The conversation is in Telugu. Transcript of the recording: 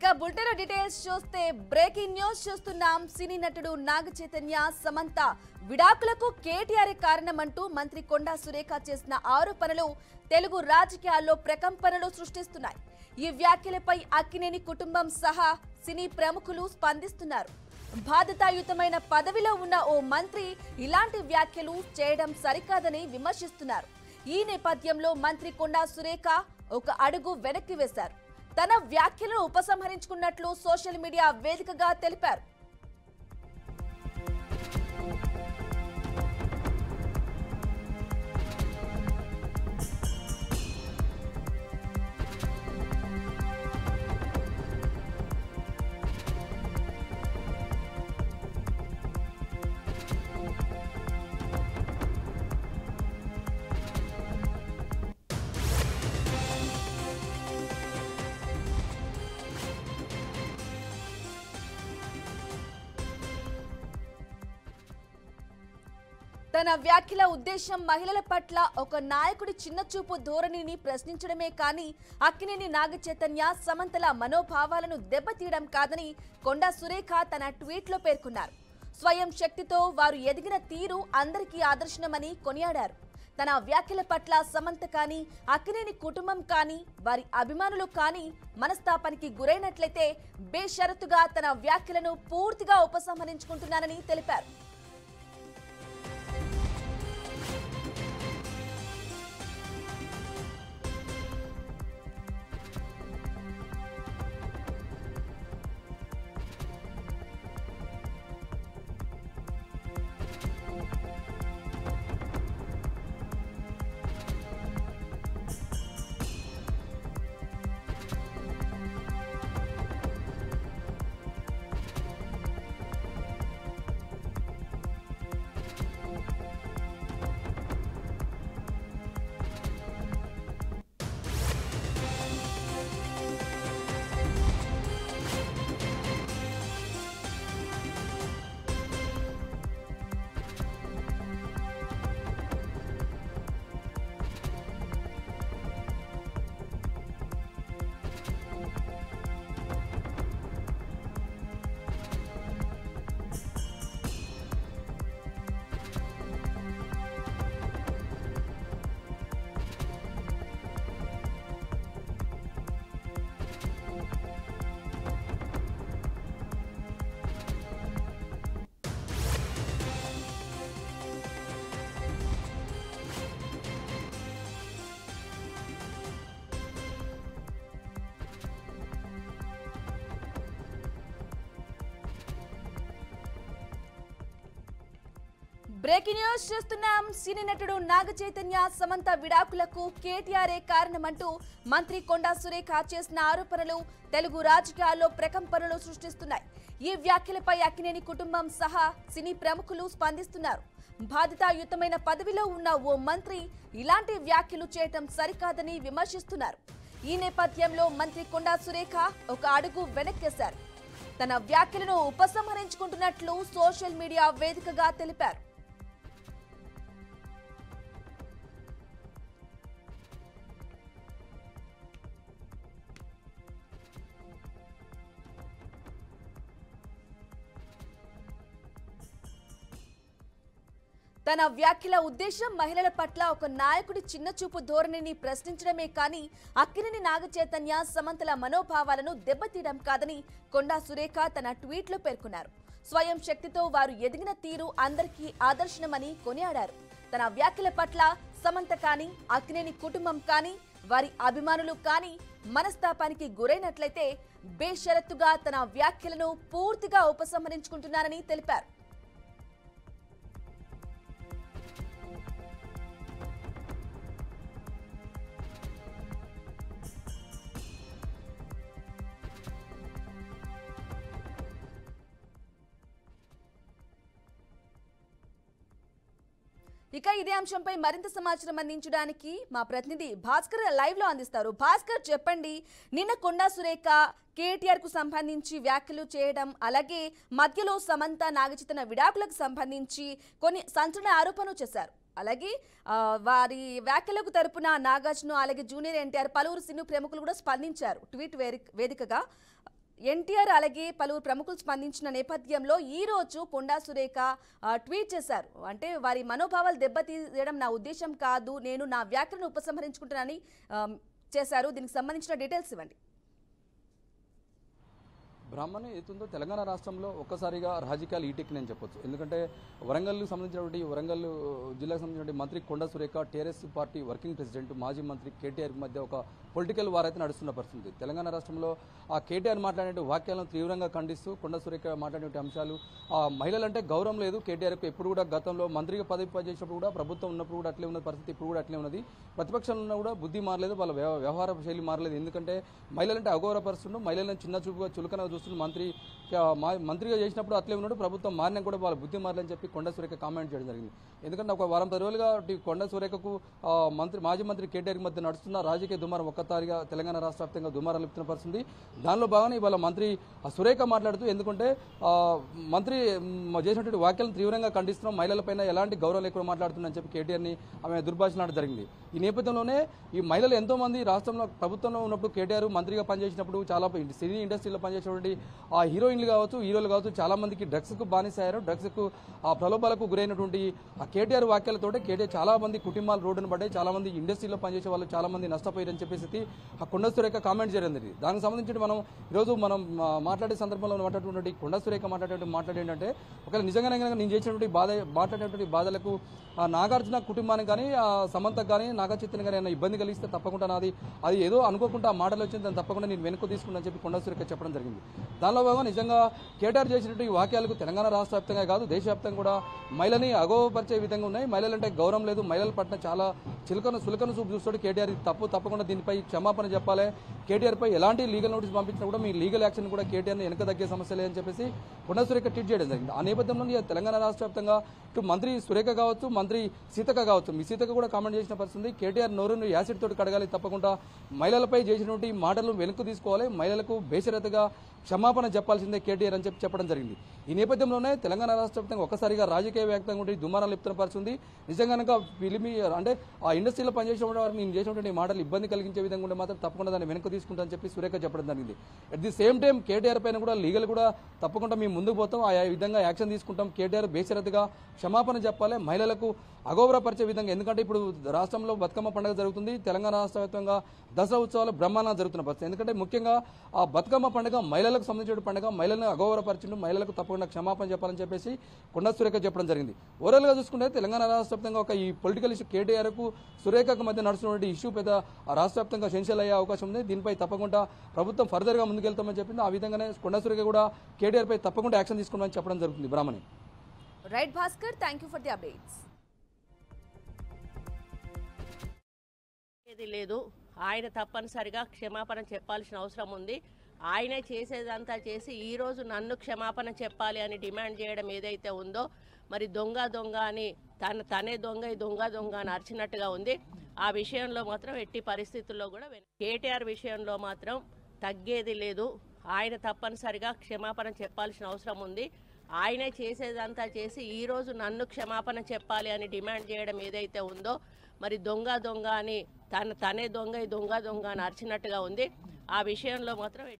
ఇక బులెటిన్ డీటెయిల్స్ చూస్తే బ్రేకింగ్ న్యూస్ చూస్తున్నాం సినీ నటుడు నాగ చైతన్య సమంత విడాకులకు కేటీఆర్ కారణమంటూ మంత్రి కొండా సురేఖ చేసిన ఆరోపణలు తెలుగు రాజకీయాల్లో ప్రకంపనలు సృష్టిస్తున్నాయి ఈ వ్యాఖ్యలపై అక్కినేని కుటుంబం సహా సినీ ప్రముఖులు స్పందిస్తున్నారు బాధ్యతాయుతమైన పదవిలో ఉన్న ఓ మంత్రి ఇలాంటి వ్యాఖ్యలు చేయడం సరికాదని విమర్శిస్తున్నారు ఈ నేపథ్యంలో మంత్రి కొండా సురేఖ ఒక అడుగు వెనక్కి వేశారు తన వ్యాఖ్యలను ఉపసంహరించుకున్నట్లు సోషల్ మీడియా వేదికగా తెలిపారు తన వ్యాఖ్యల ఉద్దేశం మహిళల పట్ల ఒక నాయకుడి చిన్నచూపు ధోరణిని ప్రశ్నించడమే కానీ అక్కినేని నాగ చైతన్య సమంతల మనోభావాలను దెబ్బతీయడం కాదని కొండా సురేఖ తన ట్వీట్లో పేర్కొన్నారు స్వయం శక్తితో వారు ఎదిగిన తీరు అందరికీ ఆదర్శనమని కొనియాడారు తన వ్యాఖ్యల పట్ల సమంత కానీ అక్కినేని కుటుంబం కానీ వారి అభిమానులు కానీ మనస్తాపానికి గురైనట్లయితే బేషరతుగా తన వ్యాఖ్యలను పూర్తిగా ఉపసంహరించుకుంటున్నానని తెలిపారు బ్రేకింగ్ న్యూస్ చూస్తున్నాం సినీ నటుడు నాగ చైతన్య సమంత విడాకులకు కేటీఆర్ఏ కారణమంటూ మంత్రి కొండా సురేఖ చేసిన ఆరోపణలు తెలుగు రాజకీయాల్లో ప్రకంపనలు సృష్టిస్తున్నాయి ఈ వ్యాఖ్యలపై అక్కినేని కుటుంబం సహా సినీ ప్రముఖులు స్పందిస్తున్నారు బాధితాయుతమైన పదవిలో ఉన్న ఓ మంత్రి ఇలాంటి వ్యాఖ్యలు చేయటం సరికాదని విమర్శిస్తున్నారు ఈ నేపథ్యంలో మంత్రి కొండా సురేఖ ఒక అడుగు వెనక్కేశారు తన వ్యాఖ్యలను ఉపసంహరించుకుంటున్నట్లు సోషల్ మీడియా వేదికగా తెలిపారు తన వ్యాఖ్యల ఉద్దేశం మహిళల పట్ల ఒక నాయకుడి చిన్నచూపు ధోరణిని ప్రశ్నించడమే కానీ అక్కినేని నాగ చైతన్య సమంతల మనోభావాలను దెబ్బతీయడం కాదని కొండా సురేఖ తన ట్వీట్లో పేర్కొన్నారు స్వయం శక్తితో వారు ఎదిగిన తీరు అందరికీ ఆదర్శనమని కొనియాడారు తన వ్యాఖ్యల పట్ల సమంత కానీ అక్కినేని కుటుంబం కానీ వారి అభిమానులు కానీ మనస్తాపానికి గురైనట్లయితే బేషరతుగా తన వ్యాఖ్యలను పూర్తిగా ఉపసంహరించుకుంటున్నారని తెలిపారు ఇక ఇదే అంశంపై మరింత సమాచారం అందించడానికి మా ప్రతినిధి భాస్కర్ లైవ్ లో అందిస్తారు భాస్కర్ చెప్పండి నిన్న కొండా సురేఖ కేటీఆర్ కు సంబంధించి వ్యాఖ్యలు చేయడం అలాగే మధ్యలో సమంత నాగచితన విడాకులకు సంబంధించి కొన్ని సంచలన ఆరోపణలు చేశారు అలాగే ఆ, వారి వ్యాఖ్యలకు తరపున నాగార్జున అలాగే జూనియర్ ఎన్టీఆర్ పలువురు సినీ ప్రముఖులు కూడా స్పందించారు ట్వీట్ వేరి- వేదికగా ఎన్టీఆర్ అలాగే పలువురు ప్రముఖులు స్పందించిన నేపథ్యంలో ఈ రోజు కొండా సురేఖ ఆ, ట్వీట్ చేశారు అంటే వారి మనోభావాలు దెబ్బతీయడం నా ఉద్దేశం కాదు నేను నా వ్యాఖ్యలను ఉపసంహరించుకుంటానని ఆ, చేశారు దీనికి సంబంధించిన డీటెయిల్స్ ఇవ్వండి బ్రాహ్మణి ఏతుందో తెలంగాణ రాష్ట్రంలో ఒక్కసారిగా రాజకీయాలు ఈటెక్కి నేను చెప్పొచ్చు ఎందుకంటే వరంగల్కు సంబంధించినటువంటి వరంగల్ జిల్లాకు సంబంధించినటువంటి మంత్రి Konda Surekha TRS party working president మాజీ మంత్రి కేటీఆర్ మధ్య ఒక పొలిటికల్ వార్ అయితే నడుస్తున్న పరిస్థితి తెలంగాణ రాష్ట్రంలో ఆ కేటీఆర్ మాట్లాడే వాక్యాలను తీవ్రంగా ఖండిస్తూ కొండ సురేఖ మాట్లాడే అంశాలు ఆ మహిళలంటే గౌరవం లేదు కేటీఆర్కు ఎప్పుడు కూడా గతంలో మంత్రిగా పదవి పనిచేసినప్పుడు కూడా ప్రభుత్వం ఉన్నప్పుడు కూడా అట్లే ఉన్న పరిస్థితి ఇప్పుడు కూడా అట్లే ఉన్నది ప్రతిపక్షంలో ఉన్నా కూడా బుద్ధి మారలేదు వాళ్ళ వ్యవ- వ్యవహార శైలి మారలేదు ఎందుకంటే మహిళలంటే అగౌరవపరుస్తుండు మహిళలను చిన్న చూపుగా చులకన చూస్తున్న మంత్రి ఆ, మా- మంత్రిగా చేసినప్పుడు అట్లే ఉన్నాడు ప్రభుత్వం మారినా కూడా వాళ్ళ బుద్ధి మారలేని చెప్పి కొండ సురేఖ కామెంట్ చేయడం జరిగింది ఎందుకంటే ఒక వారం పది రోజులుగా ఇటు కొండ సురేఖకు ఆ, మంత్రి మాజీ మంత్రి కేటీఆర్ మధ్య నడుస్తున్న రాజకీయ దుమారం ఒక్కసారిగా తెలంగాణ రాష్ట్ర వ్యాప్తంగా దుమారం లిప్తున్న పరిస్థితి దానిలో భాగంగా ఇవాళ మంత్రి ఆ సురేఖ మాట్లాడుతూ ఎందుకంటే ఆ, మంత్రి మ్, చేసినటువంటి వ్యాఖ్యలను తీవ్రంగా ఖండిస్తున్నాం మహిళలపైన ఎలాంటి గౌరవం లేకుండా మాట్లాడుతుందని చెప్పి కేటీఆర్ని ఆమె దుర్భాషలాడడం జరిగింది ఈ నేపథ్యంలోనే ఈ మహిళలు ఎంతో మంది రాష్ట్రంలో ప్రభుత్వంలో ఉన్నప్పుడు కేటీఆర్ మంత్రిగా పనిచేసినప్పుడు చాలా సినీ ఇండస్ట్రీలో పనిచేసినటువంటి ఆ హీరోయిన్లు కావచ్చు హీరోలు కావచ్చు చాలా మందికి డ్రగ్స్కు బానిసయ్యారు డ్రగ్స్కు ఆ ప్రలోభాలకు గురైనటువంటి ఆ కేటీఆర్ వాక్యాలతోటే కేటీఆర్ చాలా మంది కుటుంబాలు రోడ్డున పడ్డాయి చాలా మంది ఇండస్ట్రీలో పనిచేసే వాళ్ళు చాలా మంది నష్టపోయారని చెప్పేసి ఆ కొండ సురేఖ కామెంట్ చేయడం జరిగింది దానికి సంబంధించి మనం ఈరోజు మనం ఆ, మాట్లాడే సందర్భంలో మాట్లాడుతున్నటువంటి కొండ సురేఖ మాట్లాడే మాట్లాడే ఏంటంటే ఒకవేళ నిజంగానే కనుక నేను చేసినటువంటి బాధ మాట్లాడేటువంటి బాధలకు ఆ నాగార్జున కుటుంబానికి కానీ ఆ సమంతకు కానీ నాగచైతన్య కానీ ఏమైనా ఇబ్బంది కలిగిస్తే తప్పకుండా నాది అది ఏదో అనుకోకుండా ఆ మాటలు వచ్చింది దాన్ని తప్పకుండా నేను వెనుక తీసుకున్నాను చెప్పి కొండ సురేఖ చెప్పడం జరిగింది దానిలో భాగంగా నిజంగా కేటీఆర్ చేసినటువంటి ఈ వాక్యాలకు తెలంగాణ రాష్ట్ర వ్యాప్తంగా కాదు దేశవ్యాప్తంగా కూడా మహిళని అగౌరవపరిచే విధంగా ఉన్నాయి మహిళలంటే గౌరవం లేదు మహిళల పట్ల చాలా చిలకను సులకను చూపు చూస్తాడు కేటీఆర్ ఇది తప్పు తప్పకుండా దీనిపై క్షమాపణ చెప్పాలి కేటీఆర్ పై ఎలాంటి లీగల్ నోటీస్ పంపించినా కూడా మీ లీగల్ యాక్షన్ కూడా కేటీఆర్ వెనక తగ్గే సమస్య లేదని చెప్పేసి కొండ సురేఖ ట్వీట్ చేయడం జరిగింది ఆ నేపథ్యంలో ఇక తెలంగాణ రాష్ట్ర వ్యాప్తంగా ఇటు మంత్రి సురేఖ కావచ్చు మంత్రి సీతక్క కావచ్చు మీ సీతక్క కూడా కామెంట్ చేసిన పరిస్థితి ఉంది. కేటీఆర్ నోరును యాసిడ్ తోటి కడగాలి తప్పకుండా మహిళలపై చేసినటువంటి మాటలు వెనక్కు తీసుకోవాలి మహిళలకు బేషరతుగా క్షమాపణ చెప్పాల్సిందే కేటీఆర్ అని చెప్పి చెప్పడం జరిగింది ఈ నేపథ్యంలోనే తెలంగాణ రాష్ట్ర వ్యాప్తంగా ఒక్కసారిగా రాజకీయ వ్యాప్తంగా ఉండి దుమారాలు లిప్తున్న పరిస్థితి ఇనిజంగా కనుక ఫిలిమి అంటే ఆ ఇండస్ట్రీలో పనిచేసిన వారికి నేను చేసినటువంటి మాటలు ఇబ్బంది కలిగించే విధంగా ఉంటే మాత్రం తప్పకుండా దాన్ని వెనక్కి తీసుకుంటానని చెప్పి సురేఖ చెప్పడం జరిగింది at the same time KTR పైన కూడా లీగల్ కూడా తప్పకుండా మేము ముందుకు పోతాం ఆ విధంగా యాక్షన్ తీసుకుంటాం కేటీఆర్ బేషరతుగా క్షమాపణ చెప్పాలి మహిళలకు అగౌరవపరిచే విధంగా ఎందుకంటే ఇప్పుడు రాష్ట్రంలో బతుకమ్మ పండుగ జరుగుతుంది తెలంగాణ రాష్ట్ర వ్యాప్తంగా దసరా ఉత్సవాలు బ్రహ్మాండంగా జరుగుతున్న పరిస్థితి ఎందుకంటే ముఖ్యంగా ఆ బతుకమ్మ పండుగ మహిళలకు సంబంధించిన పండుగ మహిళలను అగౌరవపరిచిండు మహిళలకు తప్పకుండా క్షమాపణ చెప్పాలని చెప్పేసి కొండ సురేఖ చెప్పడం జరిగింది ఓవరాల్ గా చూసుకుంటే తెలంగాణ రాష్ట్ర వ్యాప్తంగా ఒక ఈ పొలిటికల్ ఇష్యూ కేటీఆర్ కు సురేఖకు మధ్య నడుస్తున్నటువంటి ఇష్యూ పెద్ద ఆ రాష్ట్ర వ్యాప్తంగా సెన్షియల్ అయ్యే అవకాశం ఉంది దీనిపై తప్పకుండా ప్రభుత్వం ఫర్దర్ గా ముందుకెళ్తామని చెప్పింది ఆ విధంగానే కొండ సురేఖ కూడా కేటీఆర్ పై తప్పకుండా యాక్షన్ తీసుకున్నామని చెప్పడం జరుగుతుంది Brahmani right Bhaskar thank you for the updates ఏది లేదు ఆయన తప్పనిసరిగా క్షమాపణ చెప్పాల్సిన అవసరం ఉంది ఆయనే చేసేదంతా చేసి ఈ రోజు నన్ను క్షమాపణ చెప్పాలి అని డిమాండ్ చేయడం ఏదైతే ఉందో మరి దొంగ దొంగ అని తన తనే దొంగ ఈ దొంగ దొంగ అని అరిచినట్టుగా ఉంది ఆ విషయంలో మాత్రం ఎట్టి పరిస్థితుల్లో కూడా వెన- కేటీఆర్ విషయంలో మాత్రం తగ్గేది లేదు ఆయన తప్పనిసరిగా క్షమాపణ చెప్పాల్సిన అవసరం ఉంది ఆయనే చేసేదంతా చేసి ఈ రోజు నన్ను క్షమాపణ చెప్పాలి అని డిమాండ్ చేయడం ఏదైతే ఉందో మరి దొంగ దొంగ అని తన తనే దొంగ ఈ దొంగ దొంగ అని అరిచినట్టుగా ఉంది ఆ విషయంలో మాత్రం